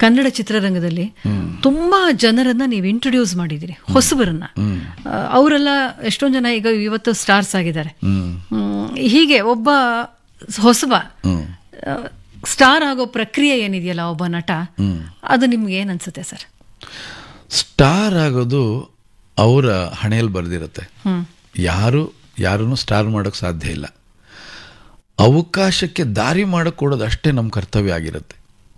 ಕನ್ನಡ ಚಿತ್ರರಂಗದಲ್ಲಿ ತುಂಬಾ ಜನರನ್ನ ನೀವು ಇಂಟ್ರೊಡ್ಯೂಸ್ ಮಾಡಿದಿರಿ ಹೊಸಬರನ್ನ ಆ, ಅವರೆಲ್ಲ ಎಷ್ಟೊಂದು ಜನ ಈಗ ಇವತ್ತು ಸ್ಟಾರ್ಸ್ ಆಗಿದ್ದಾರೆ ಹ್ಮ್, ಹೀಗೆ ಒಬ್ಬ ಹೊಸಬ ಆ, ಸ್ಟಾರ್ ಆಗೋ ಪ್ರಕ್ರಿಯೆ ಏನಿದೆಯಲ್ಲ ಒಬ್ಬ ನಟ ಅದು ನಿಮ್ಗೆ ಏನ್ ಅನ್ಸುತ್ತೆ ಸರ್ ಸ್ಟಾರ್ ಆಗೋದು ಅವರ ಹಣೆಯಲ್ಲಿ ಬರೆದಿರುತ್ತೆ ಹ್ಮ್ ಯಾರು ಯಾರನ್ನು ಸ್ಟಾರ್ ಮಾಡೋಕ್ಕೆ ಸಾಧ್ಯ ಇಲ್ಲ ಅವಕಾಶಕ್ಕೆ ದಾರಿ ಮಾಡೋಕೆ ಕೊಡೋದು ಅಷ್ಟೇ ನಮ್ಮ ಕರ್ತವ್ಯ ಆಗಿರುತ್ತೆ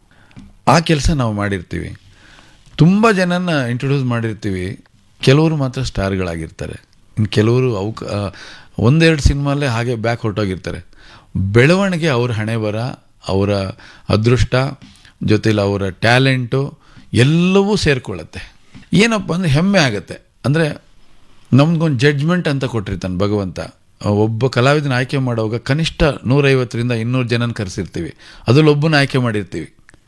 ಆ ಕೆಲಸ ನಾವು ಮಾಡಿರ್ತೀವಿ ತುಂಬ ಜನನ ಇಂಟ್ರೊಡ್ಯೂಸ್ ಮಾಡಿರ್ತೀವಿ ಕೆಲವರು ಮಾತ್ರ ಸ್ಟಾರ್ಗಳಾಗಿರ್ತಾರೆ ಇನ್ನು ಕೆಲವರು ಅವಕ ಆ, ಒಂದೆರಡು ಸಿನಿಮಾಲ್ಲೇ ಹಾಗೆ ಬ್ಯಾಕ್ ಹೊರಟೋಗಿರ್ತಾರೆ ಬೆಳವಣಿಗೆ ಅವ್ರ ಹಣೆ ಬರ ಅವರ ಅದೃಷ್ಟ ಜೊತೆಲಿ ಅವರ ಟ್ಯಾಲೆಂಟು ಎಲ್ಲವೂ ಸೇರ್ಕೊಳ್ಳುತ್ತೆ ಏನಪ್ಪ ಅಂದರೆ ಹೆಮ್ಮೆ ಆಗುತ್ತೆ ಅಂದರೆ ನಮ್ಗೊಂದು ಜಡ್ಜ್ಮೆಂಟ್ ಅಂತ ಕೊಟ್ಟಿರ್ತಾನೆ ಭಗವಂತ ಒಬ್ಬ ಕಲಾವಿದನ ಆಯ್ಕೆ ಮಾಡುವಾಗ ಕನಿಷ್ಠ ನೂರೈವತ್ತರಿಂದ ಇನ್ನೂರು ಜನನ ಕರೆಸಿರ್ತೀವಿ ಅದರಲ್ಲಿ ಒಬ್ಬನ ಆಯ್ಕೆ ಮಾಡಿರ್ತೀವಿ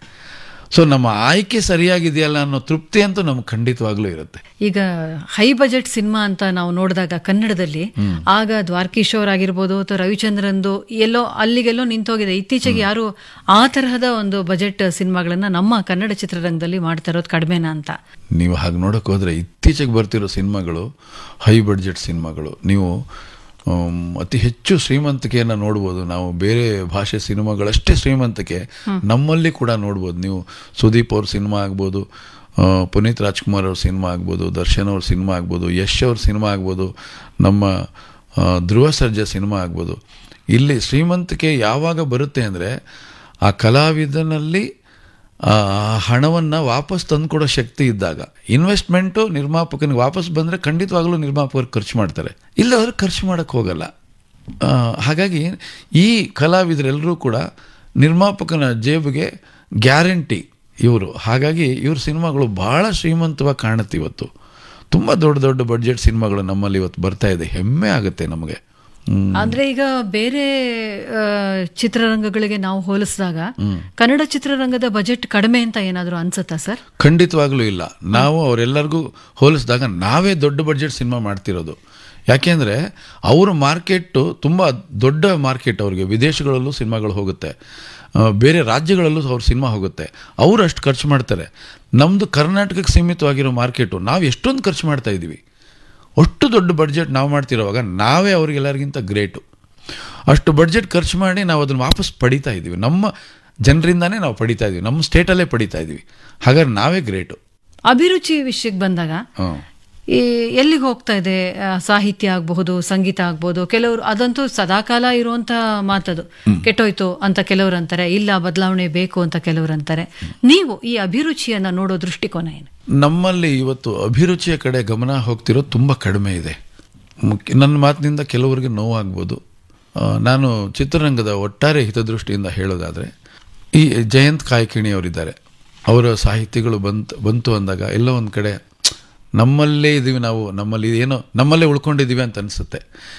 ಸೊ ನಮ್ಮ ಆಯ್ಕೆ ಸರಿಯಾಗಿದೆಯಲ್ಲ ಅನ್ನೋ ತೃಪ್ತಿ ಅಂತೂ ನಮ್ಗೆ ಖಂಡಿತವಾಗ್ಲೂ ಇರುತ್ತೆ ಈಗ ಹೈ ಬಜೆಟ್ ಸಿನಿಮಾ ಅಂತ ನಾವು ನೋಡಿದಾಗ ಕನ್ನಡದಲ್ಲಿ ಆಗ ದ್ವಾರಕೀಶೋರ್ ಆಗಿರ್ಬೋದು ಅಥವಾ ರವಿಚಂದ್ರನ್ದು ಎಲ್ಲೋ ಅಲ್ಲಿಗೆಲ್ಲೋ ನಿಂತೋಗಿದೆ ಇತ್ತೀಚೆಗೆ ಯಾರು ಆ ತರಹದ ಒಂದು ಬಜೆಟ್ ಸಿನಿಮಾಗಳನ್ನ ನಮ್ಮ ಕನ್ನಡ ಚಿತ್ರರಂಗದಲ್ಲಿ ಮಾಡ್ತಾ ಇರೋದು ಕಡಿಮೆನಾ ಅಂತ ನೀವು ಹಾಗೆ ನೋಡೋಕೆ ಹೋದರೆ ಇತ್ತೀಚೆಗೆ ಬರ್ತಿರೋ ಸಿನಿಮಾಗಳು ಹೈ ಬಡ್ಜೆಟ್ ಸಿನಿಮಾಗಳು ನೀವು ಆಮ್, ಅತಿ ಹೆಚ್ಚು ಶ್ರೀಮಂತಿಕೆಯನ್ನು ನೋಡ್ಬೋದು ನಾವು ಬೇರೆ ಭಾಷೆ ಸಿನಿಮಾಗಳಷ್ಟೇ ಶ್ರೀಮಂತಿಕೆ ನಮ್ಮಲ್ಲಿ ಕೂಡ ನೋಡ್ಬೋದು ನೀವು ಸುದೀಪ್ ಅವ್ರ ಸಿನಿಮಾ ಆಗ್ಬೋದು ಆ, ಪುನೀತ್ ರಾಜ್ಕುಮಾರ್ ಅವ್ರ ಸಿನಿಮಾ ಆಗ್ಬೋದು ದರ್ಶನ್ ಅವ್ರ ಸಿನಿಮಾ ಆಗ್ಬೋದು ಯಶ್ ಅವ್ರ ಸಿನಿಮಾ ಆಗ್ಬೋದು ನಮ್ಮ ಆ, ಧ್ರುವ ಸರ್ಜಾ ಸಿನಿಮಾ ಆಗ್ಬೋದು ಇಲ್ಲಿ ಶ್ರೀಮಂತಿಕೆ ಯಾವಾಗ ಬರುತ್ತೆ ಅಂದರೆ ಆ ಕಲಾವಿದನಲ್ಲಿ ಆ ಹಣವನ್ನು ವಾಪಸ್ ತಂದುಕೊಡೋ ಶಕ್ತಿ ಇದ್ದಾಗ ಇನ್ವೆಸ್ಟ್ಮೆಂಟು ನಿರ್ಮಾಪಕನಿಗೆ ವಾಪಸ್ ಬಂದರೆ ಖಂಡಿತವಾಗ್ಲೂ ನಿರ್ಮಾಪಕರು ಖರ್ಚು ಮಾಡ್ತಾರೆ ಇಲ್ಲದ್ರೆ ಖರ್ಚು ಮಾಡೋಕ್ಕೆ ಹೋಗಲ್ಲ ಆ, ಹಾಗಾಗಿ ಈ ಕಲಾವಿದರೆಲ್ಲರೂ ಕೂಡ ನಿರ್ಮಾಪಕನ ಜೇಬಿಗೆ ಗ್ಯಾರಂಟಿ ಇವರು ಹಾಗಾಗಿ ಇವ್ರ ಸಿನಿಮಾಗಳು ಭಾಳ ಶ್ರೀಮಂತವಾಗಿ ಕಾಣುತ್ತೆ ಇವತ್ತು ತುಂಬ ದೊಡ್ಡ ದೊಡ್ಡ ಬಡ್ಜೆಟ್ ಸಿನಿಮಾಗಳು ನಮ್ಮಲ್ಲಿ ಇವತ್ತು ಬರ್ತಾ ಇದೆ ಹೆಮ್ಮೆ ಆಗುತ್ತೆ ನಮಗೆ ಹ್ಮ್. ಅಂದ್ರೆ ಈಗ ಬೇರೆ ಆ, ಚಿತ್ರರಂಗಗಳಿಗೆ ನಾವು ಹೋಲಿಸಿದಾಗ ಕನ್ನಡ ಚಿತ್ರರಂಗದ ಬಜೆಟ್ ಕಡಿಮೆ ಅಂತ ಏನಾದರೂ ಅನ್ಸುತ್ತಾ ಸರ್ ಖಂಡಿತವಾಗ್ಲೂ ಇಲ್ಲ ನಾವು ಅವರೆಲ್ಲರಿಗೂ ಹೋಲಿಸಿದಾಗ ನಾವೇ ದೊಡ್ಡ ಬಡ್ಜೆಟ್ ಸಿನಿಮಾ ಮಾಡ್ತಿರೋದು ಯಾಕೆಂದರೆ ಅವ್ರ ಮಾರ್ಕೆಟು ತುಂಬ ದೊಡ್ಡ ಮಾರ್ಕೆಟ್ ಅವ್ರಿಗೆ ವಿದೇಶಗಳಲ್ಲೂ ಸಿನಿಮಾಗಳು ಹೋಗುತ್ತೆ ಆ, ಬೇರೆ ರಾಜ್ಯಗಳಲ್ಲೂ ಅವ್ರ ಸಿನಿಮಾ ಹೋಗುತ್ತೆ ಅವರು ಅಷ್ಟು ಖರ್ಚು ಮಾಡ್ತಾರೆ ನಮ್ಮದು ಕರ್ನಾಟಕಕ್ಕೆ ಸೀಮಿತವಾಗಿರೋ ಮಾರ್ಕೆಟು ನಾವು ಎಷ್ಟೊಂದು ಖರ್ಚು ಮಾಡ್ತಾ ಇದ್ದೀವಿ ಅಷ್ಟು ದೊಡ್ಡ ಬಡ್ಜೆಟ್ ನಾವು ಮಾಡ್ತಿರೋವಾಗ ನಾವೇ ಅವ್ರಿಗೆಲ್ಲರಿಗಿಂತ ಗ್ರೇಟು ಅಷ್ಟು ಬಡ್ಜೆಟ್ ಖರ್ಚು ಮಾಡಿ ನಾವು ಅದನ್ನು ವಾಪಸ್ ಪಡಿತಾ ಇದ್ದೀವಿ ನಮ್ಮ ಜನರಿಂದಾನೇ ನಾವು ಪಡಿತಾ ಇದ್ದೀವಿ ನಮ್ಮ ಸ್ಟೇಟಲ್ಲೇ ಪಡಿತಾ ಇದ್ದೀವಿ ಹಾಗಾದ್ರೆ ನಾವೇ ಗ್ರೇಟು ಅಭಿರುಚಿ ವಿಷಯಕ್ಕೆ ಬಂದಾಗ ಹಾಂ ಈ ಎಲ್ಲಿಗೆ ಹೋಗ್ತಾ ಇದೆ ಆ, ಸಾಹಿತ್ಯ ಆಗಬಹುದು ಸಂಗೀತ ಆಗ್ಬೋದು ಕೆಲವರು ಅದಂತೂ ಸದಾಕಾಲ ಇರುವಂತ ಮಾತದು ಕೆಟ್ಟೋಯ್ತು ಅಂತ ಕೆಲವರು ಅಂತಾರೆ ಇಲ್ಲ ಬದಲಾವಣೆ ಬೇಕು ಅಂತ ಕೆಲವರು ಅಂತಾರೆ ನೀವು ಈ ಅಭಿರುಚಿಯನ್ನ ನೋಡೋ ದೃಷ್ಟಿಕೋನ ಏನು ನಮ್ಮಲ್ಲಿ ಇವತ್ತು ಅಭಿರುಚಿಯ ಕಡೆ ಗಮನ ಹೋಗ್ತಿರೋದು ತುಂಬ ಕಡಿಮೆ ಇದೆ ಮುಖ್ಯ ನನ್ನ ಮಾತಿನಿಂದ ಕೆಲವರಿಗೆ ನೋವಾಗ್ಬೋದು ಆ, ನಾನು ಚಿತ್ರರಂಗದ ಒಟ್ಟಾರೆ ಹಿತದೃಷ್ಟಿಯಿಂದ ಹೇಳೋದಾದರೆ ಈ ಜಯಂತ್ ಕಾಯ್ಕಿಣಿ ಅವರಿದ್ದಾರೆ ಅವರ ಸಾಹಿತ್ಯಗಳು ಬಂತು ಬಂತು ಅಂದಾಗ ಎಲ್ಲೋ ಒಂದು ಕಡೆ ನಮ್ಮಲ್ಲೇ ಇದ್ದೀವಿ ನಾವು ನಮ್ಮಲ್ಲಿ ಏನೋ ನಮ್ಮಲ್ಲೇ ಉಳ್ಕೊಂಡಿದ್ದೀವಿ ಅಂತ ಅನಿಸುತ್ತೆ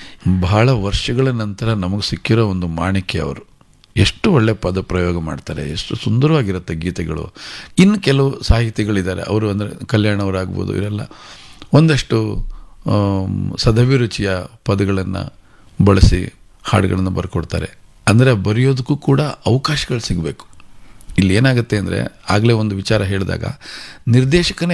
ಬಹಳ ವರ್ಷಗಳ ನಂತರ ನಮಗೆ ಸಿಕ್ಕಿರೋ ಒಂದು ಮಾಣಿಕ್ಯ ಅವರು ಎಷ್ಟು ಒಳ್ಳೆ ಪದ ಪ್ರಯೋಗ ಮಾಡ್ತಾರೆ ಎಷ್ಟು ಸುಂದರವಾಗಿರುತ್ತೆ ಗೀತೆಗಳು ಇನ್ನು ಕೆಲವು ಸಾಹಿತಿಗಳಿದ್ದಾರೆ ಅವರು ಅಂದರೆ ಕಲ್ಯಾಣ ಅವರಾಗ್ಬೋದು ಇವರೆಲ್ಲ ಒಂದಷ್ಟು ಆಮ್, ಸದಭಿರುಚಿಯ ಪದಗಳನ್ನು ಬಳಸಿ ಹಾಡುಗಳನ್ನು ಬರ್ಕೊಡ್ತಾರೆ ಅಂದರೆ ಬರೆಯೋದಕ್ಕೂ ಕೂಡ ಅವಕಾಶಗಳು ಸಿಗಬೇಕು ಇಲ್ಲಿ ಏನಾಗುತ್ತೆ ಅಂದರೆ ಆಗಲೇ ಒಂದು ವಿಚಾರ ಹೇಳಿದಾಗ ನಿರ್ದೇಶಕನೇ